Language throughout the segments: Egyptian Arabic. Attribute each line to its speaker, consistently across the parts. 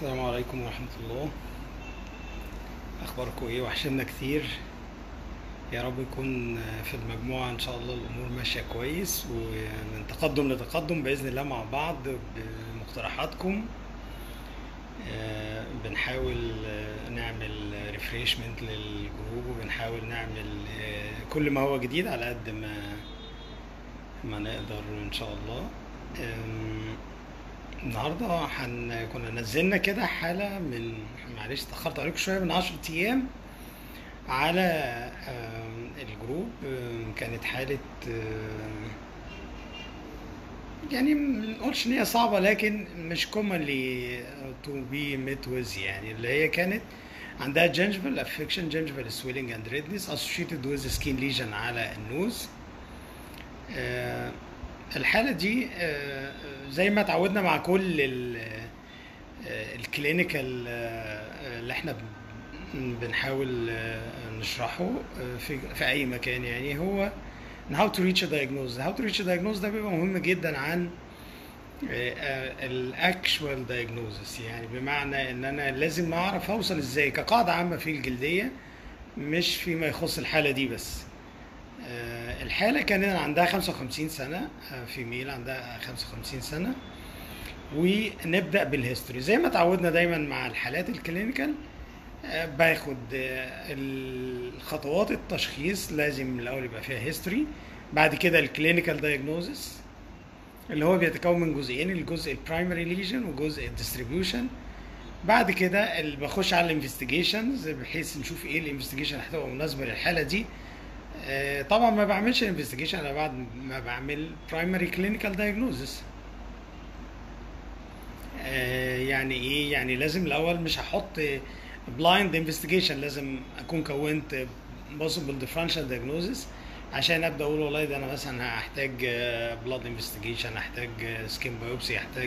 Speaker 1: السلام عليكم ورحمة الله أخباركم إيه وحشنا كتير يا رب يكون في المجموعة إن شاء الله الأمور ماشية كويس ومن تقدم لتقدم بإذن الله مع بعض بمقترحاتكم آه، بنحاول آه، نعمل ريفريشمنت للجروب وبنحاول نعمل آه، كل ما هو جديد على قد ما ما نقدر إن شاء الله آم، النهارده حن... كنا نزلنا كده حالة من معلش اتأخرت عليكم شوية من 10 أيام على آم، الجروب آم، كانت حالة آم، يعني ما نقولش ان هي صعبة لكن مش commonly to be met with يعني اللي هي كانت عندها gingival affection gingival swelling and redness associated with skin lesion على النوز آه، الحالة دي آه، زي ما اتعودنا مع كل ال- آه، الكلينيكال آه، اللي احنا بن- بنحاول آه، نشرحه آه، في في اي مكان يعني هو how to reach a diagnosis how to reach a diagnosis ده بيبقى مهم جدا عن الاكشوال diagnosis يعني بمعنى ان انا لازم اعرف اوصل ازاي كقاعدة عامة في الجلدية مش فيما يخص الحالة دي بس آه، الحالة كان عندها 55 سنة آه، في ميل عندها 55 سنة ونبدأ بالهيستوري زي ما اتعودنا دايما مع الحالات الكلينيكال آه، باخد آه، الخطوات التشخيص لازم الأول يبقى فيها هيستوري بعد كده الكلينيكال دايجنوزس اللي هو بيتكون من جزئين الجزء البرايمري ليجن وجزء الديستريبيوشن بعد كده اللي بخش على الانفستيجيشنز بحيث نشوف ايه الانفستيجيشن هتبقى مناسبه للحاله دي آه، طبعا ما بعملش انفستيجيشن انا بعد ما بعمل برايمري كلينيكال دايجنوزس يعني ايه يعني لازم الاول مش هحط بلايند انفستيجيشن لازم اكون كونت possible differential diagnosis عشان ابدا اقول والله ده انا مثلا هحتاج بلاد انفستيجيشن هحتاج سكين بايوبسي هحتاج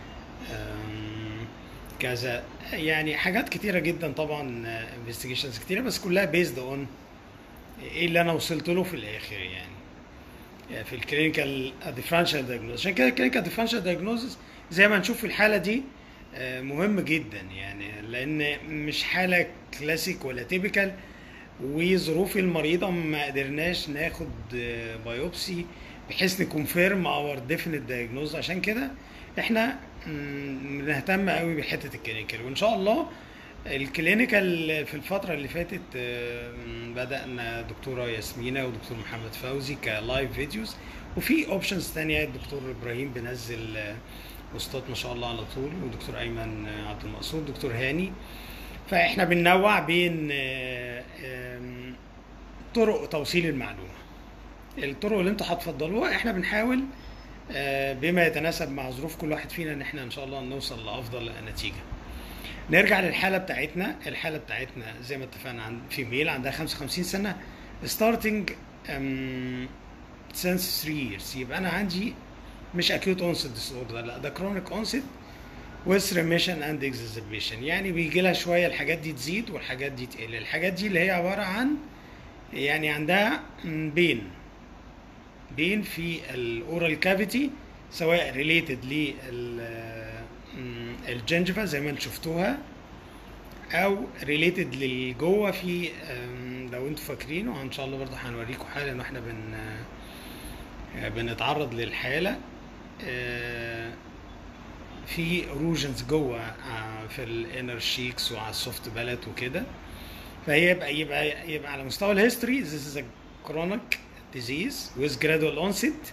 Speaker 1: آم، كذا يعني حاجات كتيره جدا طبعا انفستيجيشنز كتيره بس كلها بيزد اون ايه اللي انا وصلت له في الاخر يعني يعني في الكلينيكال ديفرنشال دايجنوز عشان كده الكلينيكال ديفرنشال دايجنوزس زي ما نشوف في الحاله دي آه، مهم جدا يعني لان مش حاله كلاسيك ولا تيبيكال وظروف المريضه ما قدرناش ناخد بايوبسي بحيث نكونفيرم اور ديفينيت دايجنوز عشان كده احنا مم، بنهتم قوي بحته الكلينيكال وان شاء الله الكلينيكال في الفترة اللي فاتت آه، بدأنا دكتورة ياسمينة ودكتور محمد فوزي كلايف فيديوز وفي اوبشنز تانية الدكتور ابراهيم بنزل آه، بوستات ما شاء الله على طول ودكتور ايمن آه، عبد المقصود دكتور هاني فاحنا بننوع بين آه، آم، طرق توصيل المعلومة الطرق اللي انتوا هتفضلوها احنا بنحاول آه، بما يتناسب مع ظروف كل واحد فينا ان احنا ان شاء الله نوصل لافضل نتيجه نرجع للحالة بتاعتنا الحالة بتاعتنا زي ما اتفقنا عن في ميل عندها 55 سنة starting um, since 3 years يبقى أنا عندي مش acute onset disorder لا ده chronic onset with remission and exacerbation يعني بيجي لها شوية الحاجات دي تزيد والحاجات دي تقل الحاجات دي اللي هي عبارة عن يعني عندها بين بين في الاورال كافيتي سواء ريليتد لل الجنجفة زي ما انتم شفتوها او ريليتد للجوه في أم، لو انتوا فاكرين وان شاء الله برضه هنوريكم حالا واحنا بن آه، بنتعرض للحاله آه، في روجنز جوه آه، في الانر شيكس وعلى السوفت بالات وكده فهي يبقى يبقى يبقى على مستوى الهيستوري this is a chronic disease with gradual onset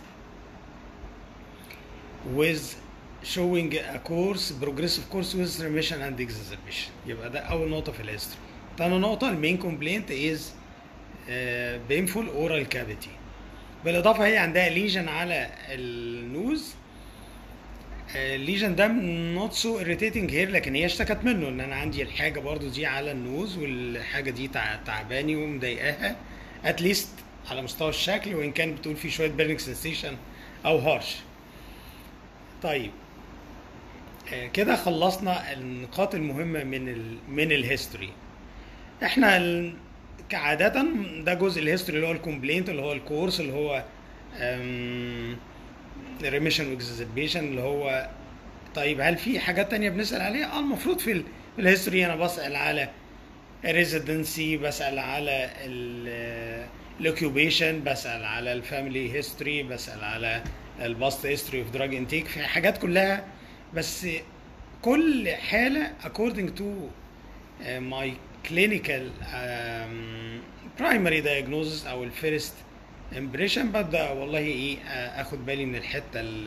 Speaker 1: with showing a course progressive course with remission and exacerbation يبقى ده اول نقطه في الهيستوري تاني نقطه المين كومبلينت از painful oral cavity بالاضافه هي عندها ليجن على النوز الليجن ده نوت سو irritating هير لكن هي اشتكت منه ان انا عندي الحاجه برضو دي على النوز والحاجه دي تع- تعباني ومضايقاها اتليست على مستوى الشكل وان كان بتقول في شويه burning sensation او هارش طيب آه، كده خلصنا النقاط المهمة من ال من الهيستوري احنا ال- كعادة ده جزء الهيستوري اللي هو الكومبلينت اللي هو الكورس اللي هو ريميشن واكزيبيشن اللي هو طيب هل في حاجات تانية بنسال عليها اه المفروض في ال- في الهيستوري انا بسال على ريزيدنسي بسال على الاوكيوبيشن بسال على الفاميلي هيستوري بسال على الباست هيستوري اوف دراج انتيك في حاجات كلها بس كل حاله according to uh, my clinical um, primary diagnosis او الفيرست impression ببدا والله ايه آه، اخد بالي من الحته ال-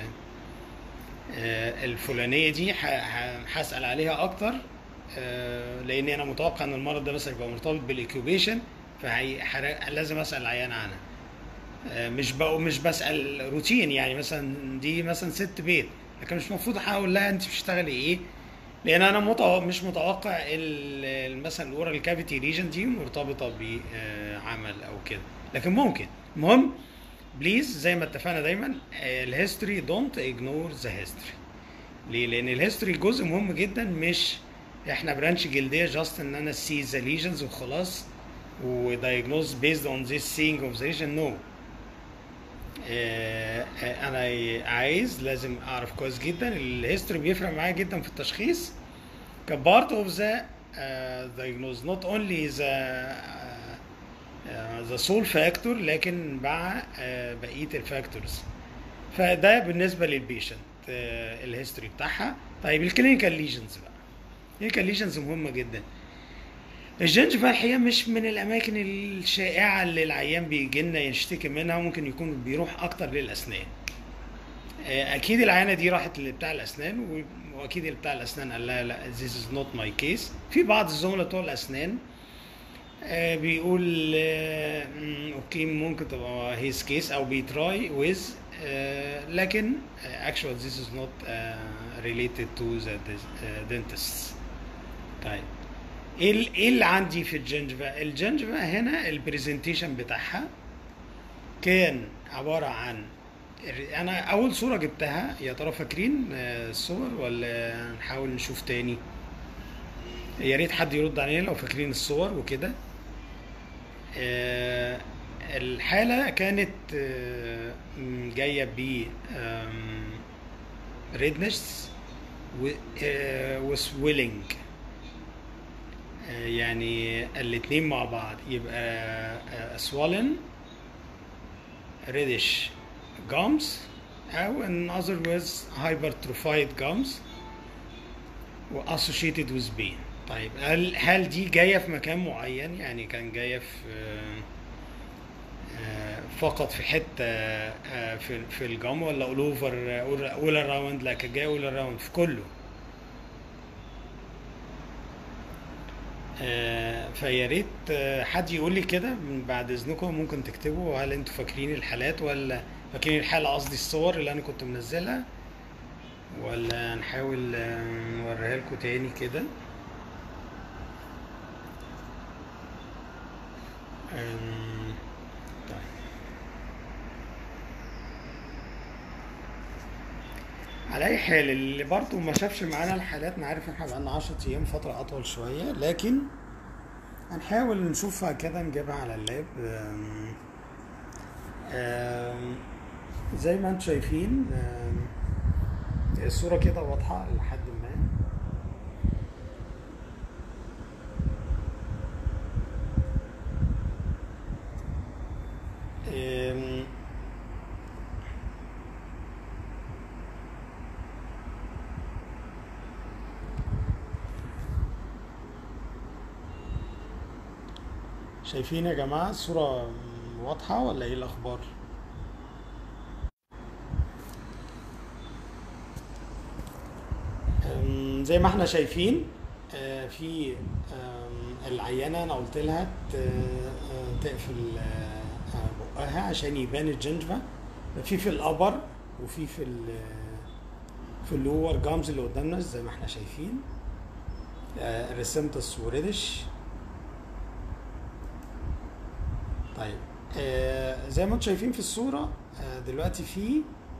Speaker 1: آه، الفلانيه دي ح- ح- هسال عليها اكتر آه، لان انا متوقع ان المرض ده مثلا يبقى مرتبط بالاكيوبيشن فلازم اسال العيان عنها آه، مش بقى مش بسال روتين يعني مثلا دي مثلا ست بيت لكن مش المفروض هقول لها انت بتشتغلي ايه لان انا متوقع مش متوقع ال- ال- مثلا الاورال كافيتي ريجن دي مرتبطه بعمل او كده لكن ممكن المهم بليز زي ما اتفقنا دايما الهيستوري دونت اجنور ذا هيستوري ليه؟ لان الهيستوري جزء مهم جدا مش احنا برانش جلديه جاست ان انا سي ذا ليجنز وخلاص ودايجنوز بيزد اون ذيس سينج اوف ذا ليجن نو انا عايز لازم اعرف كويس جدا الهيستوري بيفرق معايا جدا في التشخيص كبارت اوف ذا diagnose not only the ذا سول فاكتور لكن مع آه، بقيه الفاكتورز فده بالنسبه للبيشنت الهيستوري بتاعها طيب الكلينيكال ليجنز بقى الكلينيكال ليجنز مهمه جدا الجنجفة الحقيقة مش من الأماكن الشائعة اللي العيان بيجي لنا يشتكي منها ممكن يكون بيروح أكتر للأسنان. آه، أكيد العيانة دي راحت لبتاع الأسنان و- وأكيد اللي بتاع الأسنان قال لها لا this is not my case. في بعض الزملاء بتوع الأسنان آه، بيقول آه، مم، أوكي ممكن تبقى هيز كيس أو بيتراي ويز لكن آه، actually this is not آه، related to the uh, dentists. طيب ايه ال- ايه اللي عندي في الجنجفة؟ الجنجفة هنا البرزنتيشن بتاعها كان عبارة عن انا اول صورة جبتها يا ترى فاكرين آه، الصور ولا نحاول نشوف تاني؟ يا ريت حد يرد علينا لو فاكرين الصور وكده. آه، الحالة كانت آه، م، جاية ب ريدنس وسويلنج يعني الاتنين مع بعض يبقى swollen reddish gums أو in other words hypertrophied gums و associated with pain طيب هل هل دي جاية في مكان معين يعني كان جاية في آه، آه، فقط في حتة آه، في في الجام ولا all over all around لا كان جاية all around في كله آه، فيا ريت آه، حد يقول لي كده من بعد اذنكم ممكن تكتبوا هل انتوا فاكرين الحالات ولا فاكرين الحاله قصدي الصور اللي انا كنت منزلها ولا نحاول آه، نوريها لكم تاني كده آم، طيب على اي حال اللي برضه ما شافش معانا الحالات انا عارف ان احنا بقالنا 10 ايام فتره اطول شويه لكن هنحاول نشوفها كده نجيبها على اللاب آم، آم، زي ما انتم شايفين آم، الصوره كده واضحه لحد ما آم، شايفين يا جماعة الصورة واضحة ولا ايه الأخبار؟ أم، زي ما احنا شايفين آه، في أم، العينة أنا قلت لها ت- آه، تقفل آه، آه، بقها عشان يبان الجنجفة في في الأبر وفي في ال في اللور جامز اللي قدامنا زي ما احنا شايفين ريسمتس وريدش طيب آه زي ما انتم شايفين في الصورة آه دلوقتي في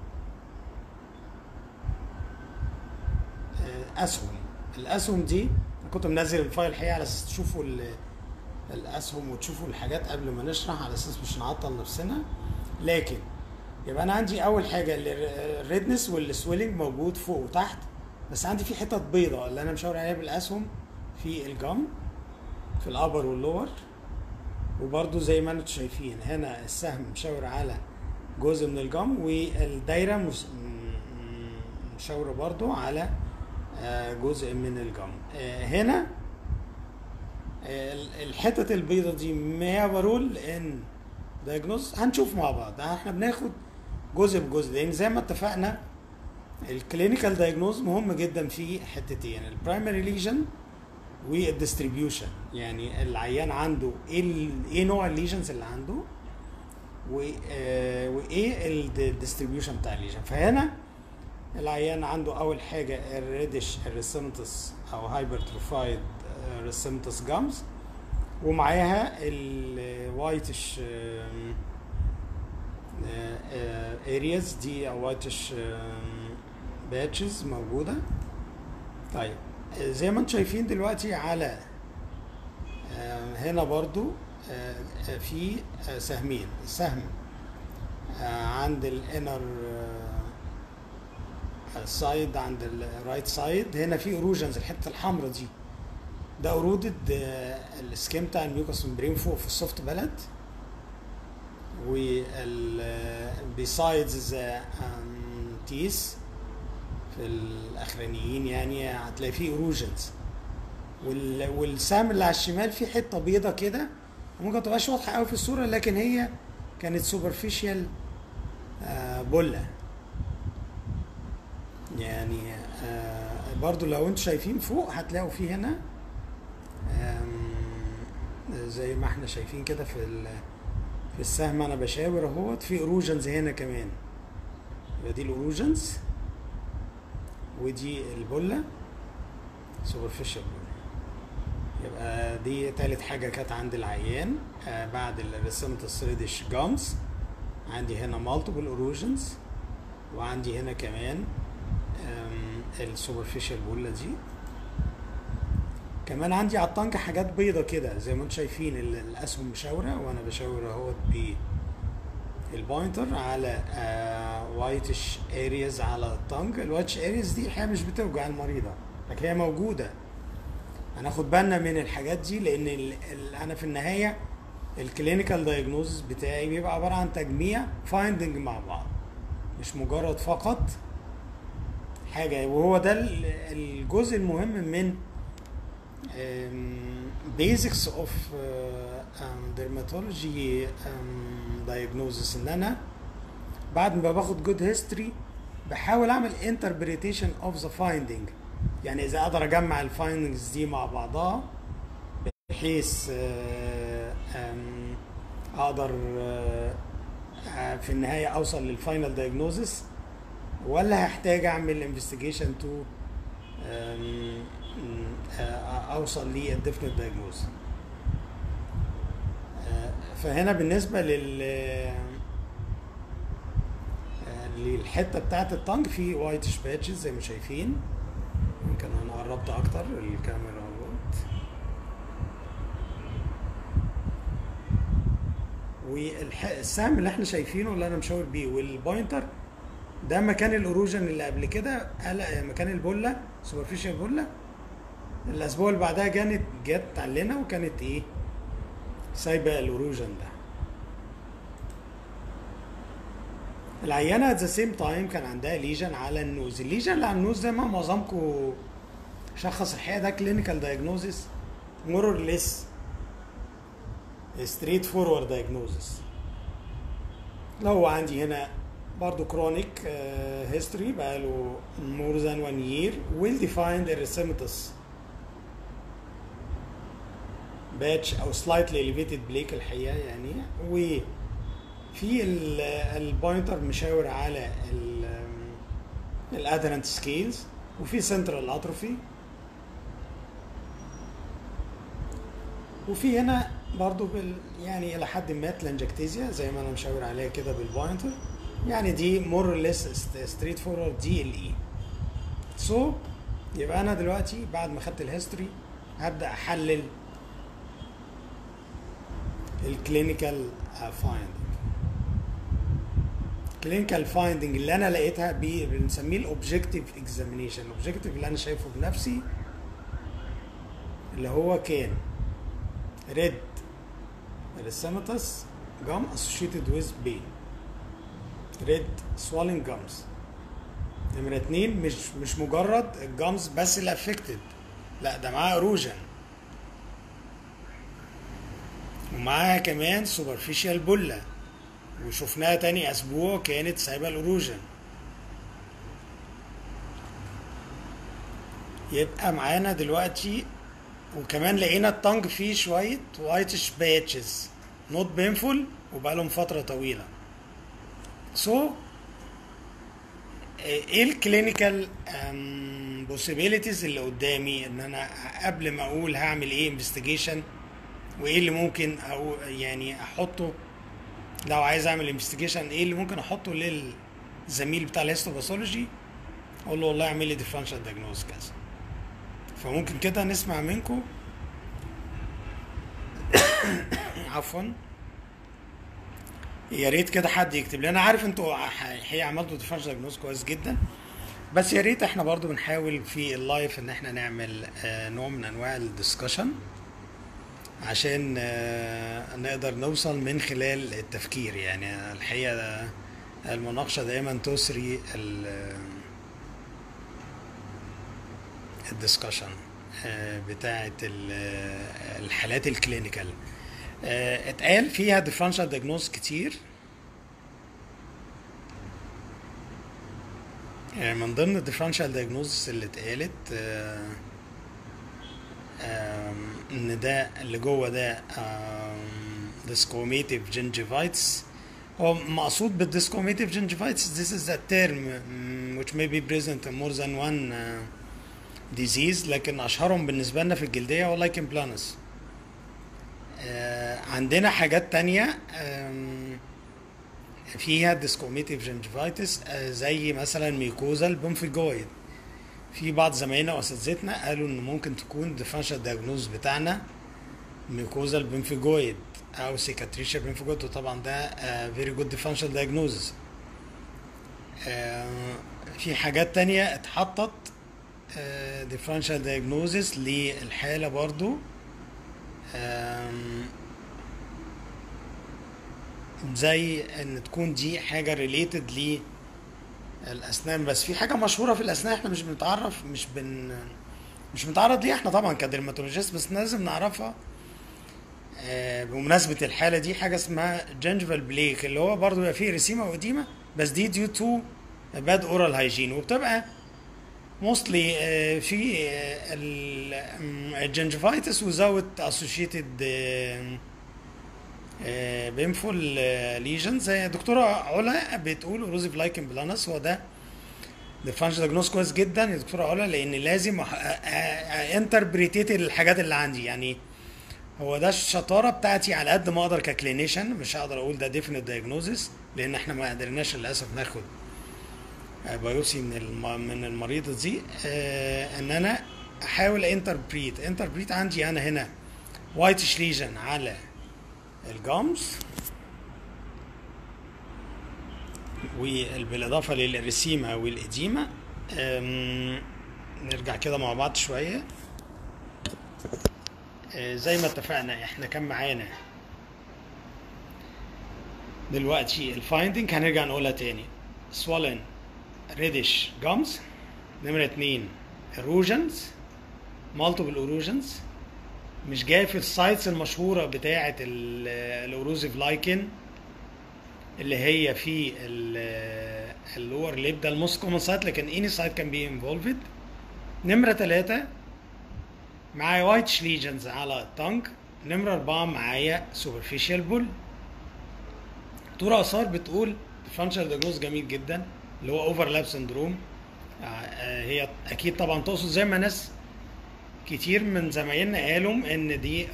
Speaker 1: آه أسهم الأسهم دي أنا كنت منزل الفايل الحقيقة على أساس تشوفوا ال- الأسهم وتشوفوا الحاجات قبل ما نشرح على أساس مش نعطل نفسنا لكن يبقى انا عندي اول حاجه الريدنس والسويلنج موجود فوق وتحت بس عندي في حتت بيضاء اللي انا مشاور عليها بالاسهم في الجم في الابر واللور وبرده زي ما انتم شايفين هنا السهم مشاور على جزء من الجم والدايره مس- م- مشاوره برضو على آه، جزء من الجم آه، هنا آه، الحتت البيضة دي ما برول ان دايجنوز هنشوف مع بعض احنا بناخد جزء بجزء لان زي ما اتفقنا الكلينيكال دايجنوز مهم جدا في حتتين البرايمري ليجن والديستريبيوشن يعني العيان عنده ايه ال- ايه نوع الليجنز اللي عنده و- آه، وايه الديستريبيوشن بتاع الليجن فهنا العيان عنده اول حاجه الريدش الريسمتس او هايبرتروفايد ريسمتس جامز ومعاها الوايتش ارياز دي او وايتش باتشز موجوده طيب آه، زي ما انتم شايفين دلوقتي على آه، هنا برضو آه، آه، في آه، سهمين سهم آه، عند الانر سايد عند الرايت سايد هنا في اروجنز الحته الحمراء دي ده اورودد السكيم بتاع الميوكس ممبرين فوق في السوفت بلد وال بيسايدز ذا تيس في الاخرانيين يعني هتلاقي فيه اروجنز وال... والسهم اللي على الشمال فيه حته بيضه كده ممكن تبقاش واضحه قوي في الصوره لكن هي كانت سوبرفيشال بله يعني آه برضو لو انتوا شايفين فوق هتلاقوا في هنا آم، زي ما احنا شايفين كده في ال- في السهم انا بشاور اهوت في اروجنز هنا كمان يبقى دي الاروجنز ودي البله سوبرفيشال بله يبقى دي تالت حاجة كانت عند العيان آه بعد رسمة السريدش جامز عندي هنا مالتيبل اروجنز وعندي هنا كمان السوبرفيشال بولا دي كمان عندي على الطنج حاجات بيضة كده زي ما انتم شايفين ال- الاسهم مشاورة وانا بشاور اهوت بالبوينتر على وايتش ارياز على الطنج الوايتش ارياز دي الحقيقة مش بتوجع المريضة لكن هي موجودة هناخد بالنا من الحاجات دي لان ال ال انا في النهايه الكلينيكال دايجنوز بتاعي بيبقى عباره عن تجميع فايندنج مع بعض مش مجرد فقط حاجه وهو ده ال- الجزء المهم من بيزكس اوف ديرماتولوجي دايجنوزس ان انا بعد ما باخد جود هيستوري بحاول اعمل انتربريتيشن اوف ذا فايندنج يعني اذا اقدر اجمع الفايندنجز دي مع بعضها بحيث آه، آم، اقدر آه، آه، في النهايه اوصل للفاينل دايجنوزس ولا هحتاج اعمل انفستيجيشن تو اوصل للديفنت دايجنوز فهنا بالنسبه لل آه، للحته بتاعت الطنج في وايتش باتشز زي ما شايفين يمكن انا قربت اكتر الكاميرا اهوت والسهم اللي احنا شايفينه اللي انا مشاور بيه والبوينتر ده مكان الاروجن اللي قبل كده قلق مكان البله سوبرفيشال بله الاسبوع اللي بعدها كانت جت علينا وكانت ايه سايبه الاروجن ده العيانه ات ذا سيم تايم كان عندها ليجن على النوز الليجن اللي على النوز زي ما معظمكم شخص الحقيقه ده كلينيكال دايجنوزس مور اور ليس ستريت فورورد دايجنوزس لو هو عندي هنا برضو كرونيك هيستوري بقاله مور ذان 1 يير ويل ديفايند erythematous باتش او سلايتلي اليفيتد بليك الحقيقه يعني وفي البوينتر مشاور على الادرنت سكيلز وفي سنترال اتروفي وفي هنا برضو بال يعني الى حد ما تلانجكتيزيا زي ما انا مشاور عليها كده بالبوينتر يعني دي مور ليس ستريت فورورد دي ال اي سو يبقى انا دلوقتي بعد ما خدت الهيستوري هبدا احلل الكلينيكال فايندنج كلينيكال فايندنج اللي انا لقيتها بي- بنسميه الاوبجكتيف اكزامينيشن الاوبجكتيف اللي انا شايفه بنفسي اللي هو كان ريد erythematous gum associated with pain red swelling gums نمرة اتنين مش مش مجرد الجامز بس اللي افكتد لا ده معاه اروجن ومعاها كمان سوبرفيشال بولة وشفناها تاني اسبوع كانت سايبه الاروجن يبقى معانا دلوقتي وكمان لقينا التانج فيه شوية وايتش باتشز نوت بينفول وبقالهم فترة طويلة سو so, ايه الكلينيكال بوسيبيليتيز اللي قدامي ان انا قبل ما اقول هعمل ايه انفستيجيشن وايه اللي ممكن أو يعني احطه لو عايز اعمل انفستيجيشن ايه اللي ممكن احطه للزميل بتاع الهيستوباثولوجي اقول له والله اعمل لي ديفرنشال دايجنوز كذا فممكن كده نسمع منكم عفوا يا ريت كده حد يكتب لي انا عارف انتوا الحقيقه عملتوا ديفرنشال دايجنوز كويس جدا بس يا ريت احنا برضو بنحاول في اللايف ان احنا نعمل آه، نوع من انواع الدسكشن عشان آه، نقدر نوصل من خلال التفكير يعني الحقيقه المناقشه دايما تسري الدسكشن بتاعه ال- الحالات الكلينيكال آه، اتقال فيها ديفرنشال دايجنوز كتير آه، من ضمن الديفرنشال دايجنوز اللي اتقالت آه، آم، ان ده اللي جوه ده ديسكوميتيف جنجيفايتس هو مقصود بالديسكوميتيف جنجيفايتس this is a term mm, which may be present in more than one uh, disease لكن اشهرهم بالنسبه لنا في الجلديه هو لايكن بلانس عندنا حاجات تانية آم، فيها ديسكوميتيف جنجيفايتس زي مثلا ميكوزال بومفيجويد في بعض زمايلنا واساتذتنا قالوا ان ممكن تكون الديفرنشال دايجنوز بتاعنا ميكوزال بنفيجويد او سيكاتريشيا بنفيجويد وطبعا ده فيري جود ديفرنشال دايجنوزز في حاجات تانية اتحطت ديفرنشال دايجنوزز للحالة برضو آم، زي ان تكون دي حاجة ريليتد ل الاسنان بس في حاجه مشهوره في الاسنان احنا مش بنتعرف مش بن مش بنتعرض ليها احنا طبعا كدرماتولوجيست بس لازم نعرفها آه، بمناسبه الحاله دي حاجه اسمها جنجفال بليك اللي هو برضو بيبقى فيه رسيمه واديمه بس دي ديو تو باد اورال هايجين وبتبقى موستلي في الجنجفايتس وزاوت اسوشيتد بينفول ليجن زي دكتوره علا بتقول اوروزيف لايكن بلانس هو ده ديفرنشال دايجنوز كويس جدا يا دكتوره علا لان لازم انتربريتيت الحاجات اللي عندي يعني هو ده الشطاره بتاعتي على قد ما اقدر ككلينيشن مش هقدر اقول ده ديفينيت دايجنوزس لان احنا ما قدرناش للاسف ناخد بايوسي من الم... من المريضه دي آه ان انا احاول انتربريت انتربريت عندي انا هنا وايتش ليجن على الجامز وبالاضافه للرسيمه والاديمه أم، نرجع كده مع بعض شويه آه، زي ما اتفقنا احنا كان معانا دلوقتي الفايندنج هنرجع نقولها تاني swollen reddish gums نمرة اتنين erosions multiple erosions مش جاي في السايتس المشهورة بتاعة الاوروزيف لايكن اللي هي في اللور ليب ده الموست كومن سايت لكن اني سايت كان بي انفولفد نمرة ثلاثة معايا وايت ليجنز على التانك نمرة أربعة معايا سوبرفيشال بول دكتورة آثار بتقول ديفرنشال دايجنوز جميل جدا اللي هو اوفرلاب سندروم هي اكيد طبعا تقصد زي ما ناس كتير من زمايلنا قالوا ان دي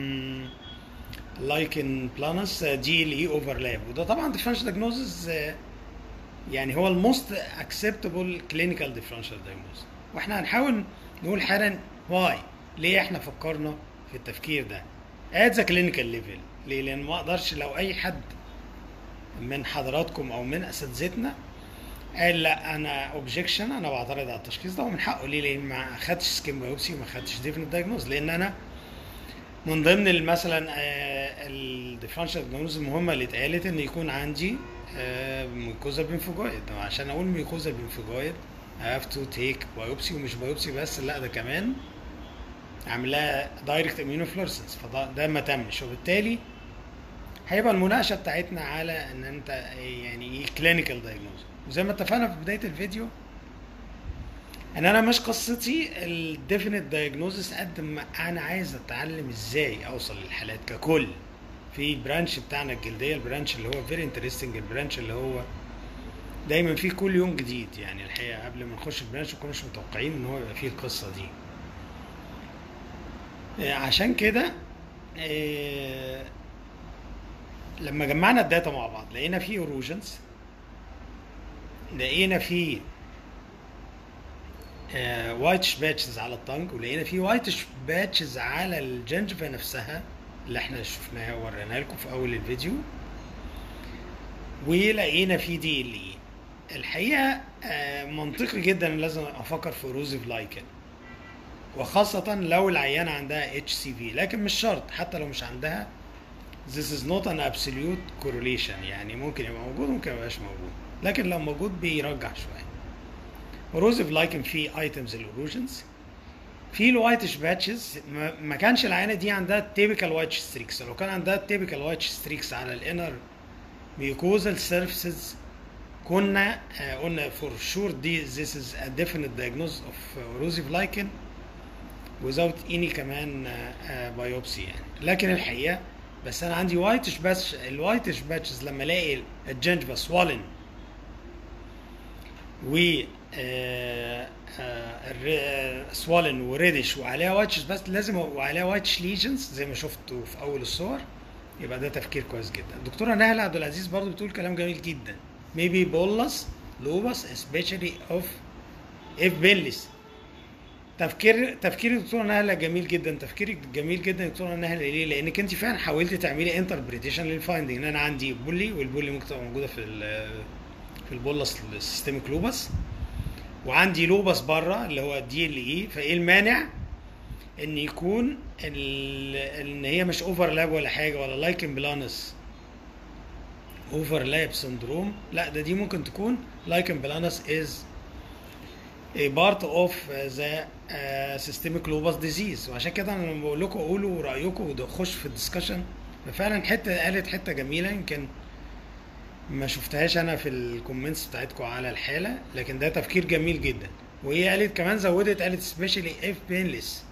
Speaker 1: لايكن بلانس دي الاي اوفرلاب وده طبعا ديفرنشال دايجنوزز يعني هو الموست اكسبتبل كلينيكال ديفرنشال دايجنوز واحنا هنحاول نقول حالا واي ليه احنا فكرنا في التفكير ده ات ذا كلينيكال ليفل ليه لان ما اقدرش لو اي حد من حضراتكم او من اساتذتنا قال لا انا اوبجكشن انا بعترض على التشخيص ده ومن حقه ليه لان ما خدتش سكين بايوبسي وما خدتش ديفنت دايجنوز لان انا من ضمن ال- مثلا الديفرنشال دايجنوز المهمه اللي اتقالت ان يكون عندي ميكوزا بنفجويد عشان اقول ميكوزا بنفجويد I have to take بايوبسي ومش بايوبسي بس لا ده كمان عاملاها دايركت اميونوفلورسنس فده ده ما تمش وبالتالي هيبقى المناقشه بتاعتنا على ان انت يعني ايه كلينيكال دايجنوز وزي ما اتفقنا في بدايه الفيديو ان انا مش قصتي الديفينيت دايجنوزس قد ما انا عايز اتعلم ازاي اوصل للحالات ككل في برانش بتاعنا الجلديه البرانش اللي هو فيري انترستنج البرانش اللي هو دايما فيه كل يوم جديد يعني الحقيقه قبل ما نخش البرانش ما كناش متوقعين ان هو يبقى فيه القصه دي آه، عشان كده آه، لما جمعنا الداتا مع بعض لقينا فيه اروجنز لقينا فيه وايت باتشز على الطنج ولقينا فيه وايت باتشز على الجنجفة نفسها اللي احنا شفناها ووريناها لكم في اول الفيديو ولقينا فيه دي ال اي الحقيقه آه، منطقي جدا إن لازم افكر في اروزيف لايكن وخاصة لو العيانة عندها اتش سي في لكن مش شرط حتى لو مش عندها this is not an absolute correlation يعني ممكن يبقى موجود وممكن ما يبقاش موجود لكن لو موجود بيرجح شوية اروزيف لايكن في ايتمز الاوروجنز في الوايتش باتشز ما ما كانش العينه دي عندها التيبيكال وايتش ستريكس لو كان عندها التيبيكال وايتش ستريكس على الانر ميوكوزال سيرفيسز كنا آه، قلنا فور شور دي this is a definite diagnosis of erosive lichen without any كمان بايوبسي يعني لكن الحقيقه بس انا عندي وايتش باتش الوايتش باتشز لما الاقي الجنجفا swollen و سوالن وريدش وعليها وايتش بس لازم وعليها وايتش ليجنز زي ما شفتوا في اول الصور يبقى ده تفكير كويس جدا الدكتوره نهله عبد العزيز برضو بتقول كلام جميل جدا maybe bolus lupus especially of if bellis تفكير تفكير الدكتوره نهله جميل جدا تفكيرك جميل جدا دكتوره نهله ليه؟ لانك انت فعلا حاولتي تعملي انتربريتيشن للفايندنج ان انا عندي بولي والبولي ممكن تبقى موجوده في ال في البولس السيستميك لوبس وعندي لوبس بره اللي هو الدي ال اي فايه المانع ان يكون ال- ان هي مش اوفرلاب ولا حاجه ولا لايكن بلانس اوفرلاب سندروم لا ده دي ممكن تكون لايكن بلانس از a part of the uh, systemic lupus disease وعشان كده انا لما بقول لكم قولوا رايكم وخش في الدسكشن فعلا حته قالت حته جميله يمكن ما شفتهاش انا في الكومنتس بتاعتكم على الحاله لكن ده تفكير جميل جدا وهي قالت كمان زودت قالت سبيشالي اف بينلس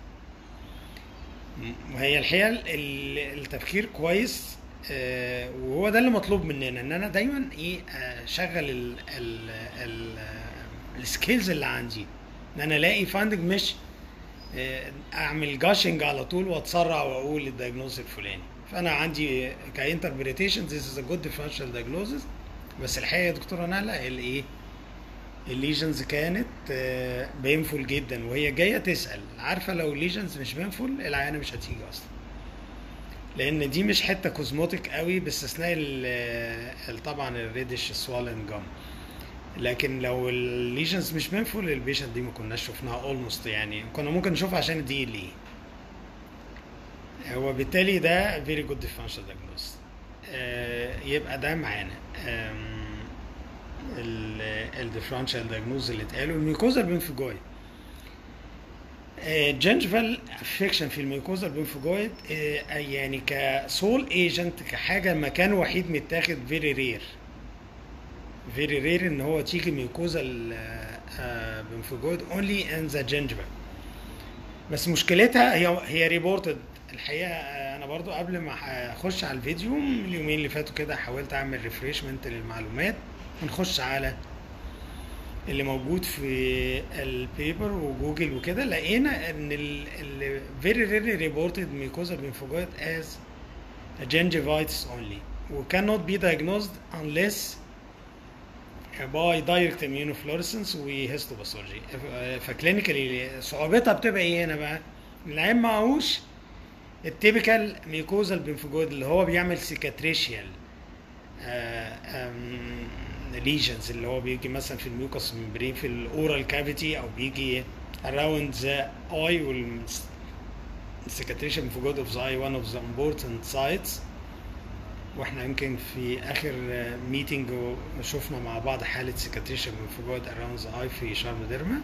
Speaker 1: وهي الحقيقه ال- التفكير كويس آه، وهو ده اللي مطلوب مننا ان انا دايما ايه اشغل ال ال ال السكيلز اللي عندي ان انا الاقي فاندنج مش آه، اعمل جاشنج على طول واتسرع واقول الدايجنوز الفلاني فانا عندي كانتربريتيشن ذيس از ا جود ديفرنشال دايجنوزس بس الحقيقه يا دكتوره نهله الايه الليجنز كانت بينفول جدا وهي جايه تسال عارفه لو الليجنز مش بينفول العيانه مش هتيجي اصلا لان دي مش حته كوزموتيك قوي باستثناء ال- ال- طبعا الريدش سوالن جام لكن لو الليجنز مش بينفول البيشنت دي ما كناش شفناها اولموست يعني كنا ممكن نشوفها عشان الدي ال اي وبالتالي ده فيري جود ديفرنشال دايجنوز يبقى ده معانا الديفرنشال دايجنوز اللي اتقالوا الميوكوزا بينفجويد جنجفال افكشن في الميوكوزا البنفجويد يعني كسول ايجنت كحاجه مكان وحيد متاخد فيري رير فيري رير ان هو تيجي ميوكوزا البنفجويد اونلي ان ذا جنجفال بس مشكلتها هي هي ريبورتد الحقيقه آه، انا برضو قبل ما اخش على الفيديو من اليومين اللي فاتوا كده حاولت اعمل ريفريشمنت للمعلومات ونخش على اللي موجود في البيبر وجوجل وكده لقينا ان ال very rarely reported mucosal lymphocyte as a gingivitis only و cannot be diagnosed unless by direct immunofluorescence وهيستوباثولوجي فكلينيكالي صعوبتها بتبقى ايه هنا بقى؟ العين معهوش التيبيكال ميكوزال بنفجويد اللي هو بيعمل سيكاتريشيال ليجنز اللي هو بيجي مثلا في الميوكس ممبرين في الاورال كافيتي او بيجي around the eye وال cicatrician في good of the eye one of the important sites واحنا يمكن في اخر ميتنج شفنا مع بعض حاله cicatrician في good around the eye في شرم ديرما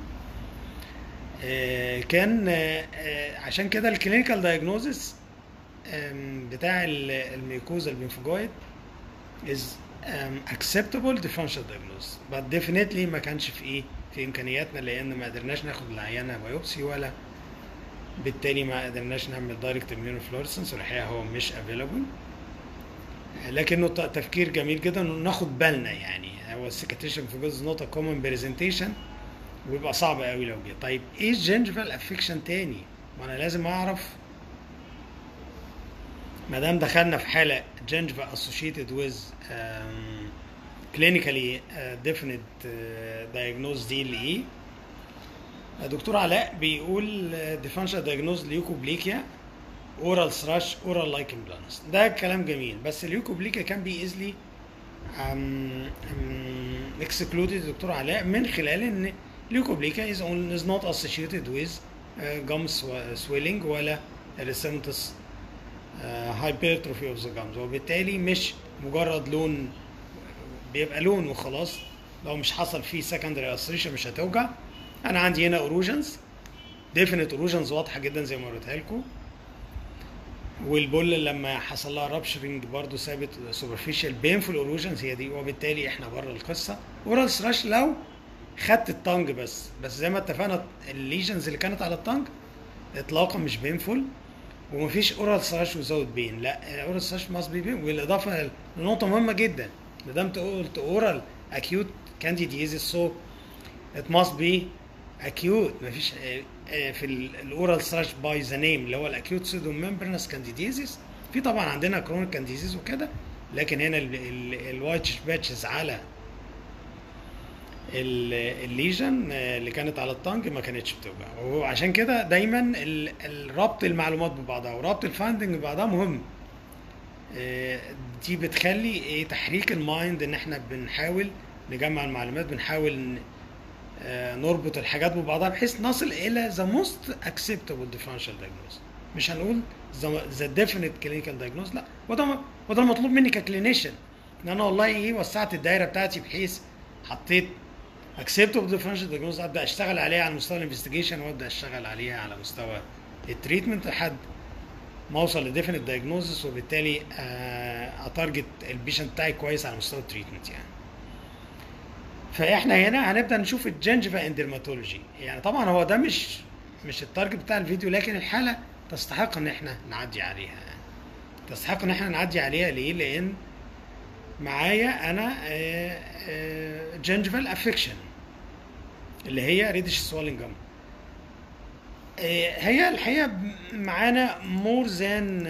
Speaker 1: آه، كان آه، آه، عشان كده الكلينيكال دايجنوزس بتاع ال- الميكوزا البنفجويد is um, acceptable differential diagnosis but definitely ما كانش في ايه في امكانياتنا لان ما قدرناش ناخد العينه بايوبسي ولا بالتالي ما قدرناش نعمل دايركت immunofluorescence والحقيقه هو مش افيلابل لكنه ت- تفكير جميل جدا انه ناخد بالنا يعني هو السكتيشن في جزء نوت كومن برزنتيشن ويبقى صعب قوي لو جه طيب ايه الجنجفال افكشن تاني ما انا لازم اعرف ما دام دخلنا في حاله جنجفا associated with um, clinically uh, definite uh, diagnosed DLE دكتور علاء بيقول uh, differential diagnosed ليوكوبليكيا oral thrush oral lichen planus ده كلام جميل بس اليوكوبليكيا كان بي easily um, um, excluded دكتور علاء من خلال ان ليوكوبليكيا is, on, is not associated with uh, gum sw- swelling ولا erythematous هايبرتروفي اوف ذا جامز وبالتالي مش مجرد لون بيبقى لون وخلاص لو مش حصل فيه سكندري اسريشن مش هتوجع انا عندي هنا اوروجنز ديفينيت اوروجنز واضحه جدا زي ما وريتها لكم والبول لما حصل لها رابشرنج برضه سابت سوبرفيشال بينفول اوروجنز هي دي وبالتالي احنا بره القصه اورال سراش لو خدت التانج بس بس زي ما اتفقنا الليجنز اللي كانت على التانج اطلاقا مش بينفول ومفيش اورال سراش وزود بين لا اورال سراش ماست بي بين بالاضافه لنقطه مهمه جدا ما دام قلت اورال اكيوت كانديديزيس سو ات ماست بي اكيوت مفيش آه، آه، في الاورال سراش باي ذا نيم اللي هو الاكيوت سيدو ممبرنس كانديديزيس في طبعا عندنا كرونيك كانديديزيس وكده لكن هنا الوايت باتشز على ال- الليجن آه، اللي كانت على الطنج ما كانتش بتوجع وعشان كده دايما ال- الربط المعلومات ببعضها وربط الفايندنج ببعضها مهم آه، دي بتخلي ايه تحريك المايند ان احنا بنحاول نجمع المعلومات بنحاول ن- آه، نربط الحاجات ببعضها بحيث نصل الى the most acceptable differential diagnosis مش هنقول the, the definite clinical diagnosis لا وده وده المطلوب مني ككلينيشن ان انا والله ايه وسعت الدايره بتاعتي بحيث حطيت acceptable differential diagnosis ابدا اشتغل عليها على مستوى الانفستيجيشن وابدا اشتغل عليها على مستوى التريتمنت لحد ما اوصل لديفينيت دايجنوزس وبالتالي آه، اتارجت البيشنت بتاعي كويس على مستوى التريتمنت يعني فاحنا هنا هنبدا نشوف الجنجفا اندرماتولوجي يعني طبعا هو ده مش مش التارجت بتاع الفيديو لكن الحاله تستحق ان احنا نعدي عليها يعني. تستحق ان احنا نعدي عليها ليه لان معايا انا جنجفال افكشن اللي هي ريدش سوالنج جم هي الحقيقه معانا مور ذان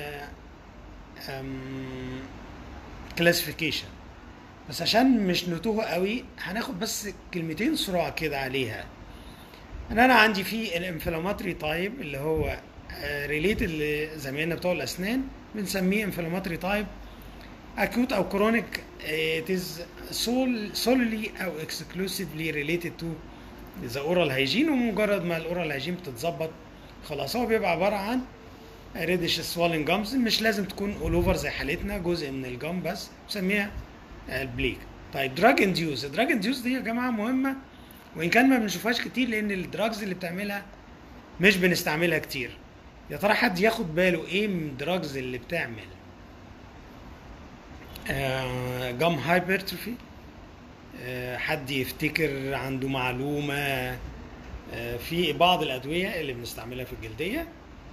Speaker 1: كلاسيفيكيشن بس عشان مش نتوه قوي هناخد بس كلمتين سرعه كده عليها ان انا عندي في الانفلاماتري تايب اللي هو ريليتد لزمايلنا بتوع الاسنان بنسميه انفلاماتري تايب acute او chronic uh, it is sol- solely او exclusively related to the oral hygiene ومجرد ما الاورال هيجين بتتظبط خلاص هو بيبقى عباره عن ريدش swelling جامز مش لازم تكون اول اوفر زي حالتنا جزء من الجام بس بنسميها البليك طيب دراج انديوز الدراج انديوز دي يا جماعه مهمه وان كان ما بنشوفهاش كتير لان الدراجز اللي بتعملها مش بنستعملها كتير يا ترى حد ياخد باله ايه من الدراجز اللي بتعمل جام هايبرتروفي حد يفتكر عنده معلومة آه، في بعض الأدوية اللي بنستعملها في الجلدية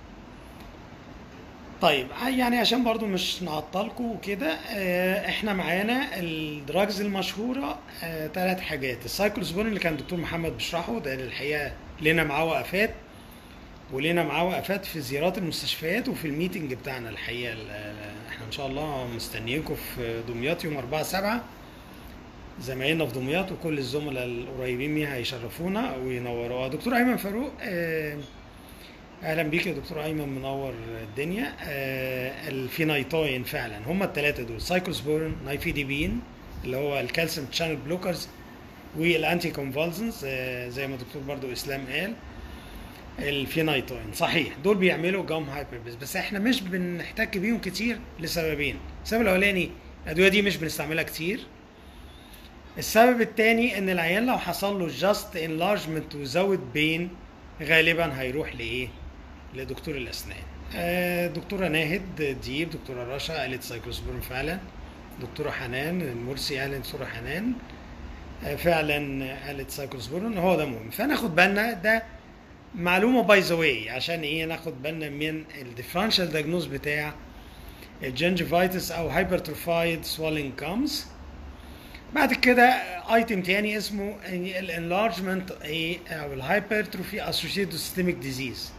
Speaker 1: طيب يعني عشان برضو مش نعطلكم وكده آه، احنا معانا الدراجز المشهورة ثلاث حاجات السايكلوسبون اللي كان الدكتور محمد بيشرحه ده الحقيقة لنا معاه وقفات ولينا معاه وقفات في زيارات المستشفيات وفي الميتنج بتاعنا الحقيقه ال- احنا ان شاء الله مستنيينكم في دمياط يوم 4 7 زمايلنا في دمياط وكل الزملاء القريبين منها هيشرفونا وينوروها دكتور ايمن فاروق آه، اهلا بيك يا دكتور ايمن منور الدنيا آه الفينايتوين فعلا هم الثلاثه دول سايكلوسبورين نايفيديبين اللي هو الكالسيوم تشانل بلوكرز والانتي كونفالسنس آه زي ما الدكتور برضو اسلام قال الفينايتوين صحيح دول بيعملوا جام هايبربس بس احنا مش بنحتك بيهم كتير لسببين السبب الاولاني الادويه دي مش بنستعملها كتير السبب الثاني ان العيان لو حصل له جاست انلارجمنت وزود بين غالبا هيروح لايه لدكتور الاسنان آه دكتوره ناهد ديب دكتوره رشا قالت سايكلوسبورين فعلا دكتوره حنان المرسي قالت دكتوره حنان آه فعلا قالت سايكلوسبورين هو ده مهم فناخد بالنا ده معلومه باي ذا واي عشان ايه ناخد بالنا من الديفرنشال دايجنوز بتاع الجنجفايتس او هايبرتروفايد سوالينج كامز بعد كده ايتم تاني اسمه الانلارجمنت او الهايبرتروفي اسوشيتد سيستميك ديزيز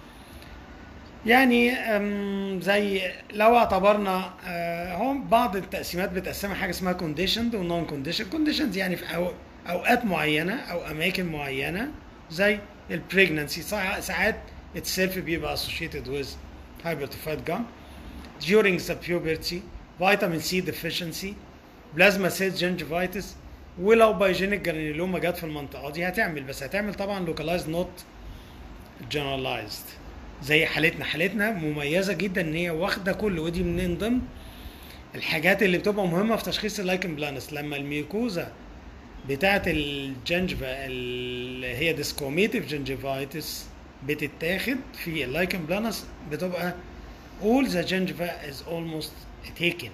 Speaker 1: يعني زي لو اعتبرنا هو بعض التقسيمات بتقسمها حاجه اسمها كونديشند ونون كونديشن كونديشنز يعني في اوقات معينه او اماكن معينه زي البريجننسي ساعات itself بيبقى associated with hypertrophied gum during the puberty vitamin C deficiency بلازما سيل جنجفايتس ولو بايجينيك جرانيلوما جت في المنطقه دي هتعمل بس هتعمل طبعا لوكالايز نوت جنرالايزد زي حالتنا حالتنا مميزه جدا ان هي واخده كل ودي من ضمن الحاجات اللي بتبقى مهمه في تشخيص اللايكن بلانس لما الميوكوزا بتاعه الجنجفا اللي هي ديسكوميتيف جنجفايتس بتتاخد في اللايكن بلانس بتبقى all the gingiva is almost taken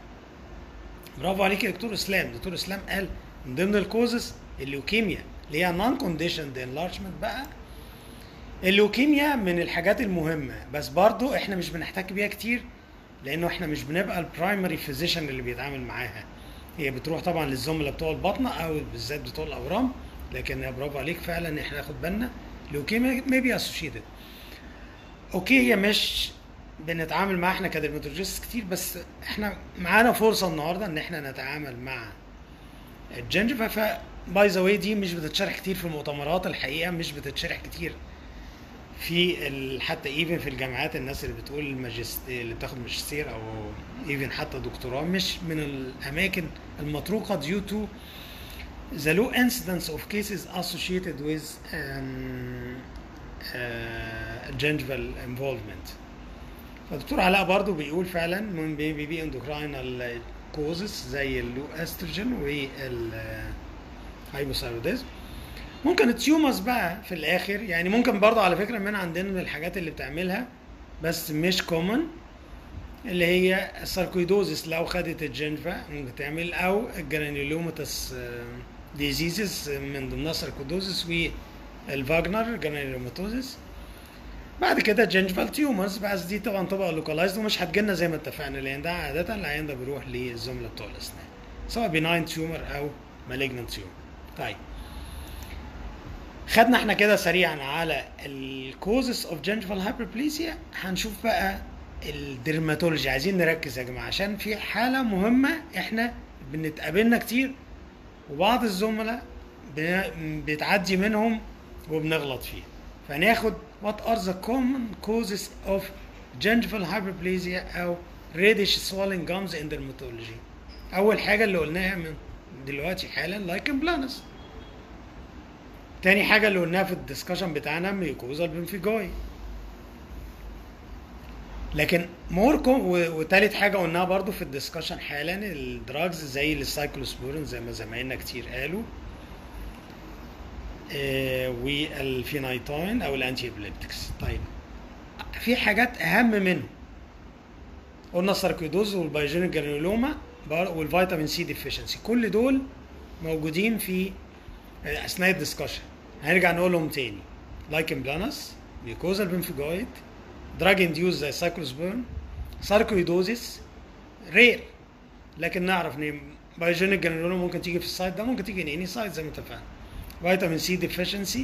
Speaker 1: برافو عليك يا دكتور اسلام دكتور اسلام قال من ضمن الكوزز الليوكيميا اللي هي نون كونديشند انلارجمنت بقى الليوكيميا من الحاجات المهمه بس برضو احنا مش بنحتك بيها كتير لانه احنا مش بنبقى البرايمري فيزيشن اللي بيتعامل معاها هي بتروح طبعا للزملاء بتوع البطنه او بالذات بتوع الاورام لكن يا برافو عليك فعلا احنا ناخد بالنا ليوكيميا ميبي اسوشيتد اوكي هي مش بنتعامل معاها احنا كدرماتولوجيست كتير بس احنا معانا فرصه النهارده ان احنا نتعامل مع الجنجفا ف باي ذا واي دي مش بتتشرح كتير في المؤتمرات الحقيقه مش بتتشرح كتير في ال... حتى ايفن في الجامعات الناس اللي بتقول الماجستير اللي بتاخد ماجستير او ايفن حتى دكتوراه مش من الاماكن المطروقه due to the low incidence of cases associated with um, uh, gingival involvement. فالدكتور علاء برضو بيقول فعلا من بي بي اندوكراينال كوزز زي اللو استروجين والهايبوثايروديزم ممكن التيومرز بقى في الاخر يعني ممكن برضو على فكره من عندنا من الحاجات اللي بتعملها بس مش كومن اللي هي الساركويدوزس لو خدت الجنفا ممكن تعمل او الجرانيولوماتس ديزيزز من ضمنها الساركويدوزس والفاجنر جرانيولوماتوزس بعد كده جنجفال تيومرز بس دي طبعا تبقى لوكالايزد ومش هتجيلنا زي ما اتفقنا لان ده عاده العيان ده بيروح للزملاء بتوع الاسنان سواء بناين تيومر او مالجنت تيومر طيب خدنا احنا كده سريعا على الكوزس اوف جنجفال هايبربليسيا هنشوف بقى الدرماتولوجي عايزين نركز يا جماعه عشان في حاله مهمه احنا بنتقابلنا كتير وبعض الزملاء بتعدي منهم وبنغلط فيها فناخد what are the common causes of gingival hyperplasia او reddish swelling gums in dermatology اول حاجه اللي قلناها من دلوقتي حالا لايكن بلانس تاني حاجه اللي قلناها في الدسكشن بتاعنا ميوكوزال بنفيجوي لكن مور كوم وتالت حاجه قلناها برضو في الدسكشن حالا الدراجز زي السايكلوسبورين زي ما زمايلنا كتير قالوا آه والفينايتاين او الانتي ابليبتكس طيب في حاجات اهم منهم قلنا الساركويدوز والبايجينيك جرانيولوما والفيتامين سي ديفيشنسي كل دول موجودين في اثناء الدسكشن هنرجع نقولهم تاني لايكن بلانس ميوكوزال بنفيجويد دراج انديوز زي سايكلوسبورن ساركويدوزيس رير لكن نعرف ان بايجينيك جرانيولوما ممكن تيجي في السايت ده ممكن تيجي اني سايت زي ما اتفقنا فيتامين سي ديفيشنسي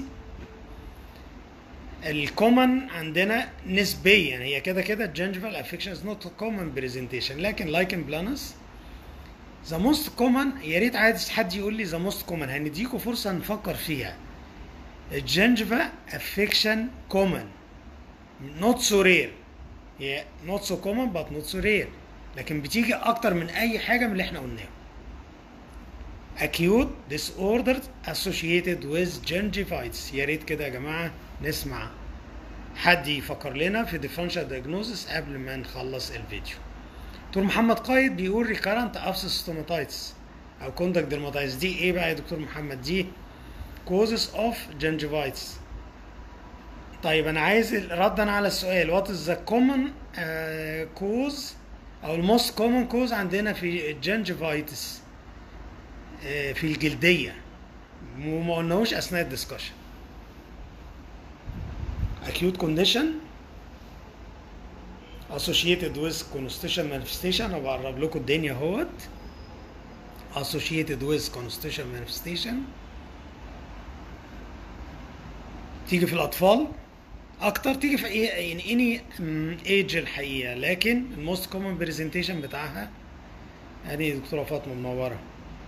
Speaker 1: الكومن عندنا نسبيا هي كده كده الجنجفال افكشن از نوت كومن برزنتيشن لكن لايكن بلانس ذا موست كومن يا ريت عايز حد يقول لي ذا موست كومن هنديكوا فرصه نفكر فيها الجنجفا افكشن كومن not so rare هي not so common but not so rare لكن بتيجي اكتر من اي حاجه من اللي احنا قلناه acute disorders associated with gingivitis يا ريت كده يا جماعه نسمع حد يفكر لنا في differential diagnosis قبل ما نخلص الفيديو دكتور محمد قايد بيقول recurrent abscess stomatitis او contact dermatitis دي ايه بقى يا دكتور محمد دي causes of gingivitis طيب انا عايز ردا على السؤال what is the common uh, cause او الموست common cause عندنا في الجنجفايتس في الجلديه وما قلناهوش اثناء الدسكشن acute condition associated with constitutional manifestation انا بقرب لكم الدنيا اهوت associated with constitutional manifestation تيجي في الاطفال اكتر تيجي في يعني اني ايج الحقيقه لكن الموست كومن برزنتيشن بتاعها يعني دكتوره فاطمه منوره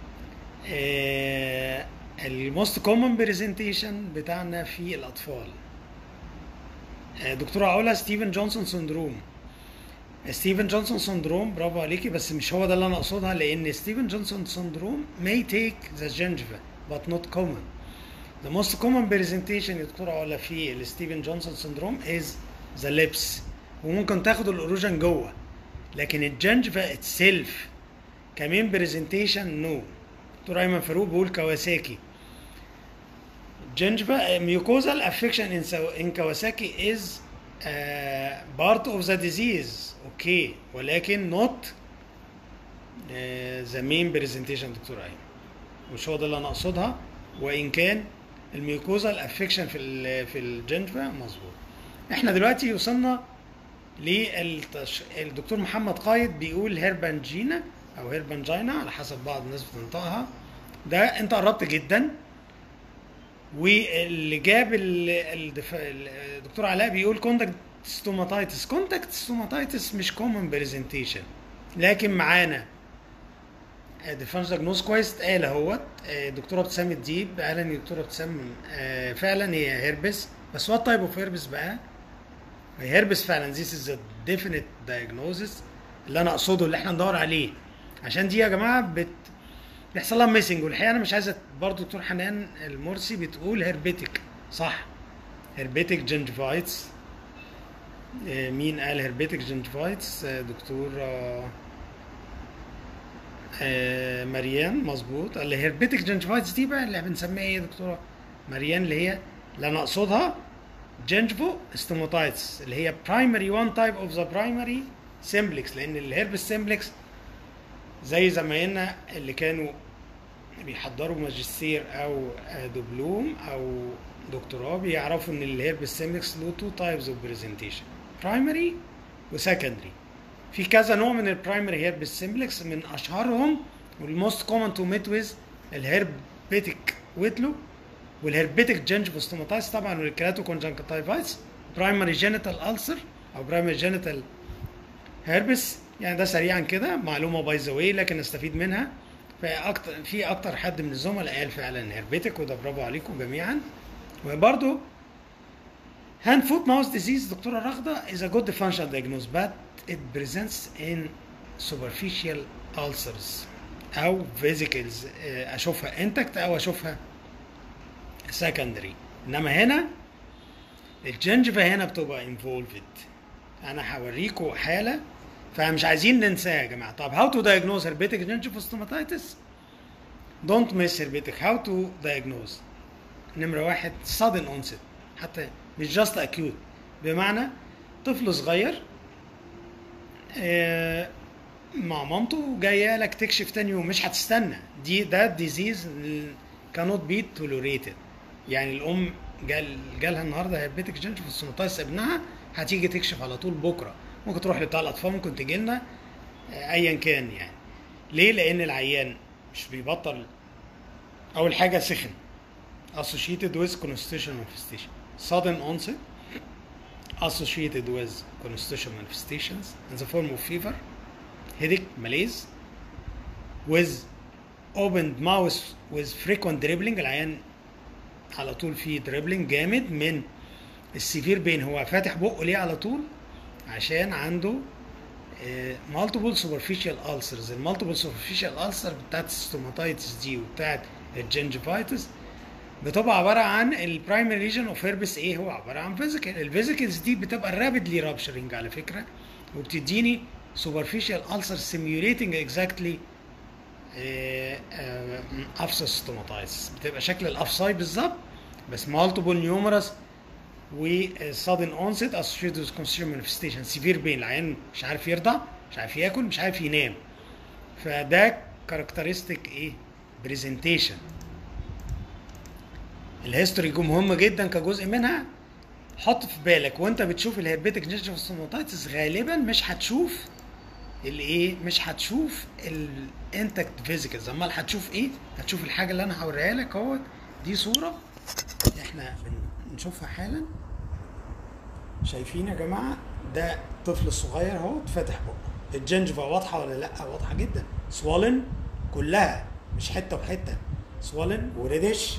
Speaker 1: الموست كومن برزنتيشن بتاعنا في الاطفال آه دكتوره علا ستيفن جونسون سندروم ستيفن جونسون سندروم برافو عليكي بس مش هو ده اللي انا اقصدها لان ستيفن جونسون سندروم may take the gingiva but not common The most common presentation يا دكتور علا في الستيفن جونسون سندروم is the lips وممكن تاخد الاوروجن جوه لكن الجنجفا اتسيلف كمان برزنتيشن نو دكتور ايمن فاروق بيقول كواساكي جنجفا mucosal affection in Kawasaki is uh, part of the disease اوكي ولكن not uh, the main presentation دكتور ايمن مش هو ده اللي انا اقصدها وان كان الميوكوزا الافكشن في ال في الجنفا مظبوط احنا دلوقتي وصلنا للتش... الدكتور محمد قايد بيقول هيربانجينا او هيربانجينا على حسب بعض الناس بتنطقها ده انت قربت جدا واللي جاب الدف... الدكتور علاء بيقول كونتاكت ستوماتايتس كونتاكت ستوماتايتس مش كومن برزنتيشن لكن معانا ديفرنس دايجنوز كويس اتقال اهوت دكتوره ابتسام الديب قال ان دكتوره ابتسام فعلا هي هيربس بس وات تايب اوف هيربس بقى؟ هي هيربس فعلا ذيس از ديفينيت دايجنوزس اللي انا اقصده اللي احنا ندور عليه عشان دي يا جماعه بت بيحصل لها ميسنج والحقيقه انا مش عايزه برضه دكتور حنان المرسي بتقول هربيتك صح هربيتك جنجفايتس مين قال هربيتك جنجفايتس دكتور آه مريان مظبوط الهربيتك جنجفايتس دي بقى اللي بنسميها ايه يا دكتوره مريان اللي هي اللي انا اقصدها جنجفو ستوماتايتس اللي هي برايمري وان تايب اوف ذا برايمري سيمبلكس لان الهربس سيمبلكس زي زمايلنا اللي كانوا بيحضروا ماجستير او دبلوم او دكتوراه بيعرفوا ان الهربس سيمبلكس له تو تايبز اوف برزنتيشن برايمري وسكندري في كذا نوع من البرايمري هيربس سيمبلكس من اشهرهم والموست كومن تو ميت ويز الهربيتك ويتلو والهربيتك جنجفوستوماتايتس طبعا والكراتو كونجنكتيفايتس برايمري جينيتال ألسر او برايمري جينيتال هيربس يعني ده سريعا كده معلومه باي ذا واي لكن استفيد منها فاكتر في اكتر حد من الزملاء قال فعلا هربيتك وده برافو عليكم جميعا وبرده هاند فوت ماوس ديزيز دكتوره رغده is a good differential diagnosis but it presents in superficial ulcers او vesicles اشوفها انتكت او اشوفها secondary انما هنا الجنجفة هنا بتبقى involved انا هوريكم حالة فمش عايزين ننساها يا جماعة طب how to diagnose herpetic gingivitis don't miss herpetic how to diagnose نمرة واحد sudden onset حتى مش just acute بمعنى طفل صغير آه مع مامته جايه لك تكشف تاني يوم مش هتستنى دي ده ديزيز كانوت بي تولوريتد يعني الام جال جالها النهارده هيبتك جنجف السوماتايس ابنها هتيجي تكشف على طول بكره ممكن تروح لبتاع الاطفال ممكن تجي لنا آه ايا كان يعني ليه لان العيان مش بيبطل اول حاجه سخن associated with constitutional manifestation sudden onset associated with constitutional manifestations in the form of fever, headache, malaise, with opened mouth with frequent dribbling العيان على طول في dribbling جامد من السيفير بين هو فاتح بقه ليه على طول عشان عنده مالتيبل سوبرفيشال ulcers المالتيبل سوبرفيشال ulcer بتاعت الستوماتايتس دي وبتاعت الجنجفايتس بتبقى عباره عن البرايمري ريجن اوف هيربس ايه هو عباره عن فيزيكال الفيزيكلز دي بتبقى رابيدلي رابشرنج على فكره وبتديني superficial ulcer simulating exactly افسس ستوماتايتس بتبقى شكل الافساي بالظبط بس multiple numerous و sudden onset associated with consumer manifestation severe pain العيان مش عارف يرضع مش عارف ياكل مش عارف ينام فده كاركترستيك ايه برزنتيشن الهيستوري جو مهم جدا كجزء منها حط في بالك وانت بتشوف الهربيتك جنجيفال ستوماتايتس غالبا مش هتشوف الايه مش هتشوف الانتكت فيزيكالز امال هتشوف ايه هتشوف الحاجه اللي انا هوريها لك اهوت دي صوره احنا بنشوفها حالا شايفين يا جماعه ده الطفل الصغير اهو فاتح بقه الجنجفه واضحه ولا لا واضحه جدا سوالن كلها مش حته بحته سوالن وريدش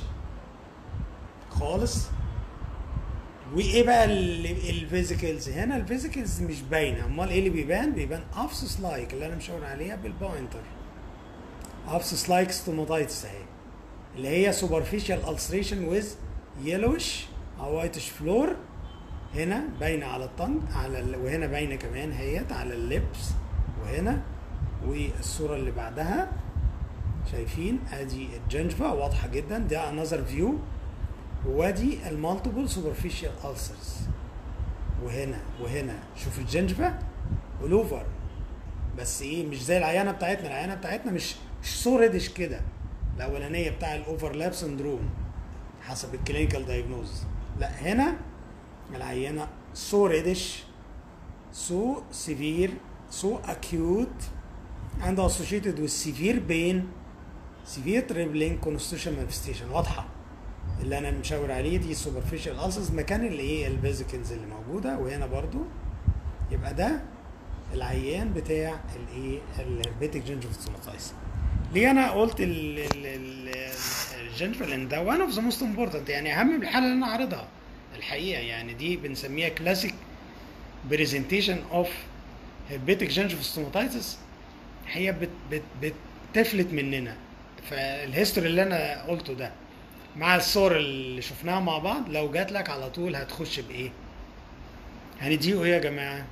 Speaker 1: خالص وايه بقى الفيزيكلز هنا الفيزيكلز مش باينه امال ايه اللي بيبان بيبان افسس لايك اللي انا مشاور عليها بالبوينتر افسس لايك ستوماتايتس اهي اللي هي superficial ulceration with yellowish او whitish فلور هنا باينه على الطنج على ال... وهنا باينه كمان هيت على اللبس وهنا والصوره اللي بعدها شايفين ادي الجنجفه واضحه جدا ده انذر فيو وادي المالتيبل سوبرفيشال ulcers وهنا وهنا شوف الجنجفه ولوفر بس ايه مش زي العيانه بتاعتنا العيانه بتاعتنا مش مش سو ريدش كده الاولانيه بتاع الاوفرلاب سندروم حسب الكلينيكال دايجنوز لا هنا العيانه سو ريدش سو سيفير سو اكيوت and associated with severe pain severe trembling constitutional manifestation واضحه اللي انا مشاور عليه دي سوبرفيشال ulcers مكان الايه الفيزيكلز اللي موجوده وهنا برضو يبقى ده العيان بتاع الايه الهربيتك جنجفال ستوماتايس ليه انا قلت الجنجفال ان ده وان اوف ذا موست امبورتنت يعني اهم من الحاله اللي انا عارضها الحقيقه يعني دي بنسميها كلاسيك برزنتيشن اوف هربيتك جنجفال ستوماتايتس هي بت بت بتفلت مننا فالهيستوري اللي انا قلته ده مع الصور اللي شفناها مع بعض لو جات لك على طول هتخش بايه هنديله ايه يا جماعه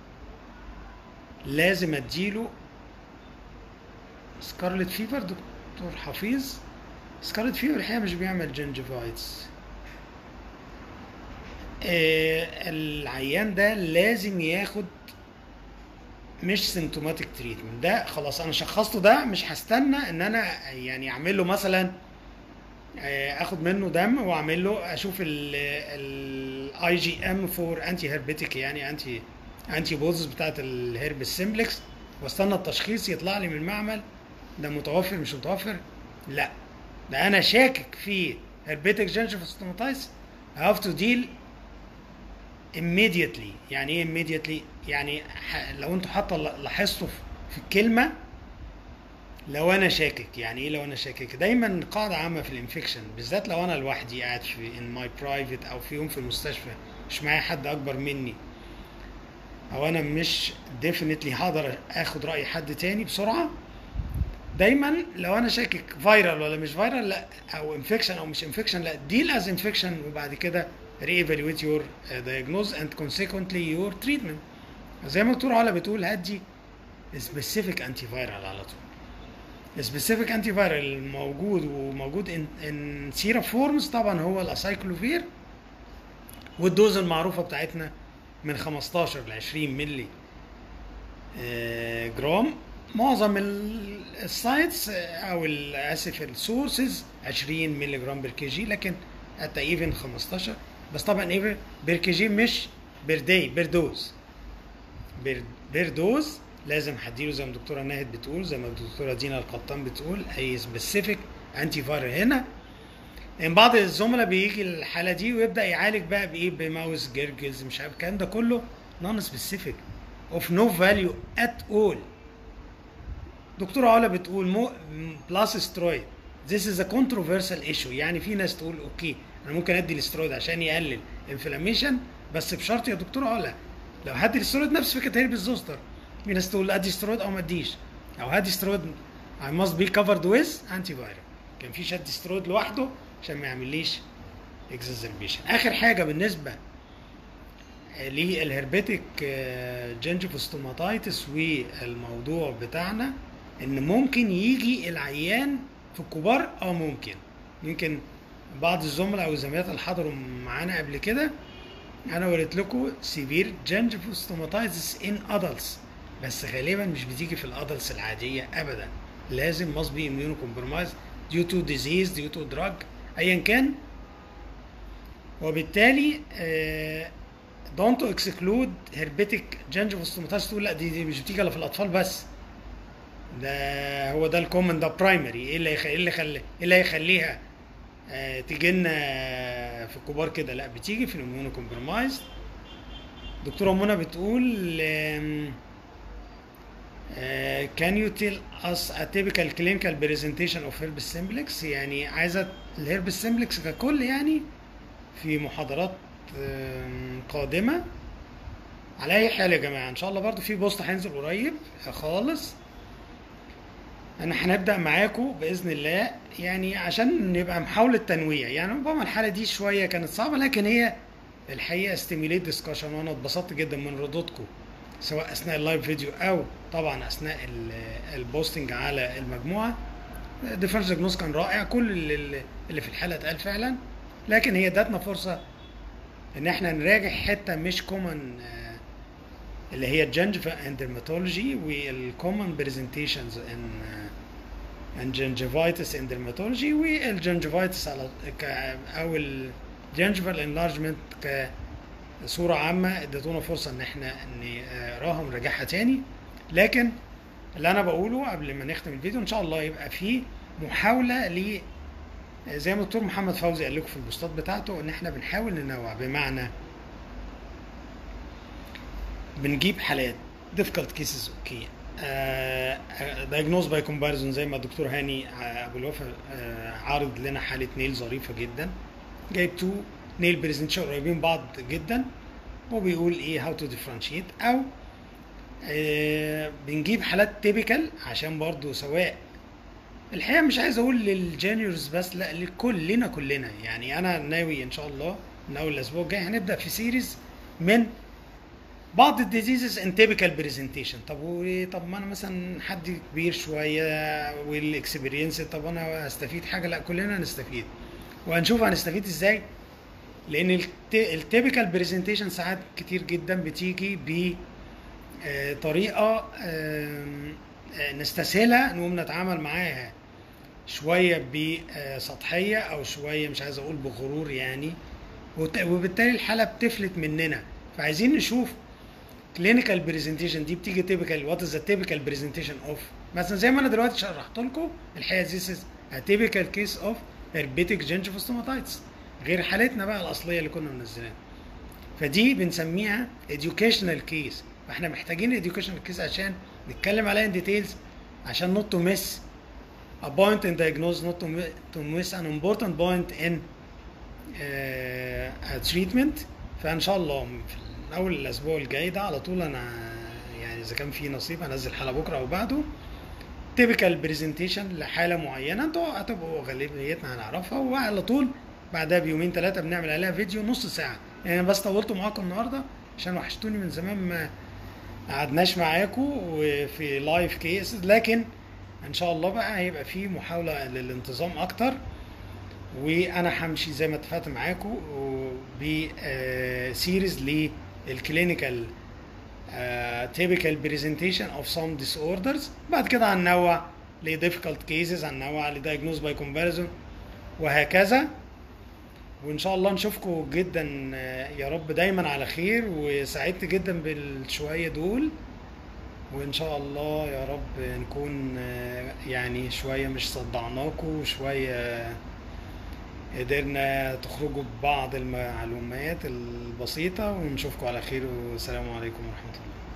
Speaker 1: لازم اديله سكارلت فيفر دكتور حفيظ سكارلت فيفر الحقيقه مش بيعمل جنجفايتس آه العيان ده لازم ياخد مش سيمتوماتيك تريتمنت ده خلاص انا شخصته ده مش هستنى ان انا يعني اعمل له مثلا اخد منه دم واعمل له اشوف الاي جي ام فور انتي هيربيتيك يعني انتي انتي بوزز بتاعت الهيرب سيمبلكس واستنى التشخيص يطلع لي من المعمل ده متوفر مش متوفر لا ده انا شاكك في هيربيتيك جنجفال ستوماتايتس هاف تو ديل immediately يعني ايه immediately يعني لو انتوا حتى لاحظتوا في الكلمه لو انا شاكك يعني ايه لو انا شاكك دايما قاعده عامه في الانفكشن بالذات لو انا لوحدي قاعد في ان ماي برايفت او في يوم في المستشفى مش معايا حد اكبر مني او انا مش ديفينتلي هقدر اخد راي حد تاني بسرعه دايما لو انا شاكك فايرال ولا مش فايرال لا او انفكشن او مش انفكشن لا ديل از انفكشن وبعد كده ري ايفالويت يور diagnose and consequently your treatment زي ما الدكتور علا بتقول هدي سبيسيفيك انتي فايرال على طول سبيسيفيك انتي فايرال موجود وموجود ان ان سيرا فورمز طبعا هو الاسايكلوفير والدوز المعروفه بتاعتنا من 15 ل 20 مللي جرام معظم السايتس او اسف السورسز 20 مللي جرام بير كي جي لكن حتى ايفن 15 بس طبعا ايفن بير كي جي مش بير داي بير دوز بير, بير دوز لازم هديله زي ما الدكتوره ناهد بتقول زي ما الدكتوره دينا القطان بتقول اي سبيسيفيك انتي فايرال هنا ان بعض الزملاء بيجي الحاله دي ويبدا يعالج بقى بايه بماوس جيرجلز مش عارف الكلام ده كله نون سبيسيفيك اوف نو فاليو ات اول دكتوره علا بتقول مو بلاس سترويد This is a controversial issue يعني في ناس تقول اوكي انا ممكن ادي الاسترويد عشان يقلل انفلاميشن بس بشرط يا دكتور علا لو هدي الاسترويد نفس فكره هيربس زوستر في ناس تقول ادي استرويد او ما اديش او هدي استرويد I must be covered with anti viral كان في شد استرويد لوحده عشان ما يعمليش exacerbation اخر حاجه بالنسبه للهربتيك جنجفوستوماتايتس والموضوع بتاعنا ان ممكن يجي العيان في الكبار اه ممكن يمكن بعض الزملاء او الزميلات اللي حضروا معانا قبل كده انا وريت لكم سيفير جنجفوستوماتايتس ان ادلتس بس غالبا مش بتيجي في الادلتس العاديه ابدا لازم must be immunocompromised due to disease due to drug ايا كان وبالتالي آه دونت اكسكلود هربتيك جنجفوستوماتايتس تقول لا دي, دي مش بتيجي الا في الاطفال بس ده هو ده الكومن ده برايمري ايه اللي يخ... ايه اللي خلي... ايه اللي هيخليها آه تيجي لنا في الكبار كده لا بتيجي في الاميونو كومبرومايز دكتوره منى بتقول آم، آه can you tell us a typical clinical presentation of herpes simplex يعني عايزه الهربس سيمبلكس ككل يعني في محاضرات آم، قادمه على اي حال يا جماعه ان شاء الله برضو في بوست هينزل قريب خالص انا هنبدا معاكم باذن الله يعني عشان نبقى محاوله تنويع يعني ربما الحاله دي شويه كانت صعبه لكن هي الحقيقه ستيميليت ديسكشن وانا اتبسطت جدا من ردودكم سواء اثناء اللايف فيديو او طبعا اثناء ال- البوستنج على المجموعه ديفرنس ديجنوز كان رائع كل اللي اللي في الحلقه اتقال فعلا لكن هي ادتنا فرصه ان احنا نراجع حته مش كومن اللي هي الجنجفا اند dermatology والكومن برزنتيشنز ان ان جنجفايتس ان dermatology والجنجفايتس على ك او الجنجفال انلارجمنت كصوره عامه ادتونا فرصه ان احنا نقراها ونراجعها تاني لكن اللي انا بقوله قبل ما نختم الفيديو ان شاء الله يبقى في محاوله ل زي ما الدكتور محمد فوزي قال لكم في البوستات بتاعته ان احنا بنحاول ننوع بمعنى بنجيب حالات difficult cases اوكي دايجنوز باي كومباريزون زي ما الدكتور هاني آه، ابو الوفا آه، عارض لنا حاله نيل ظريفه جدا جايب تو نيل بريزنتيشن قريبين بعض جدا وبيقول ايه هاو تو ديفرنشيت او آه، بنجيب حالات تيبيكال عشان برضو سواء الحقيقه مش عايز اقول للجونيورز بس لا لكلنا كلنا يعني انا ناوي ان شاء الله من اول الاسبوع الجاي هنبدا في سيريز من بعض الديزيزز ان تيبيكال برزنتيشن طب و طب ما انا مثلا حد كبير شويه والاكسبيرينس طب انا هستفيد حاجه لا كلنا هنستفيد وهنشوف هنستفيد ازاي لان التيبيكال برزنتيشن ساعات كتير جدا بتيجي ب آه، طريقه آم، آه، نستسهلها نقوم نتعامل معاها شويه بسطحيه او شويه مش عايز اقول بغرور يعني وت- وبالتالي الحاله بتفلت مننا فعايزين نشوف كلينيكال برزنتيشن دي بتيجي تيبيكال وات از ذا تيبيكال برزنتيشن اوف مثلا زي ما انا دلوقتي شرحت لكم الحقيقه ذيس از ا تيبيكال كيس اوف هربيتيك جنجفوستوماتايتس غير حالتنا بقى الاصليه اللي كنا منزلينها فدي بنسميها educational كيس فاحنا محتاجين educational كيس عشان نتكلم عليها in details عشان not to miss a point in diagnosis not to, mi- to miss an important point in uh, a treatment فان شاء الله في اول الاسبوع الجاي ده على طول انا يعني اذا كان في نصيب هنزل حلقه بكره او بعده تيبيكال برزنتيشن لحاله معينه انتوا هتبقوا غالبيتنا هنعرفها وعلى طول بعدها بيومين ثلاثه بنعمل عليها فيديو نص ساعه يعني أنا بس طولت معاكم النهارده عشان وحشتوني من زمان ما قعدناش معاكم وفي لايف كيس لكن ان شاء الله بقى هيبقى في محاوله للانتظام اكتر وانا همشي زي ما اتفقت معاكم بسيريز للكلينيكال typical presentation of some disorders بعد كده هننوع ل difficult cases هننوع ل diagnose by comparison وهكذا وان شاء الله نشوفكم جدا آه، يا رب دايما على خير وسعدت جدا بالشويه دول وان شاء الله يا رب نكون آه، يعني شويه مش صدعناكم وشويه قدرنا تخرجوا ببعض المعلومات البسيطه ونشوفكم على خير والسلام عليكم ورحمه الله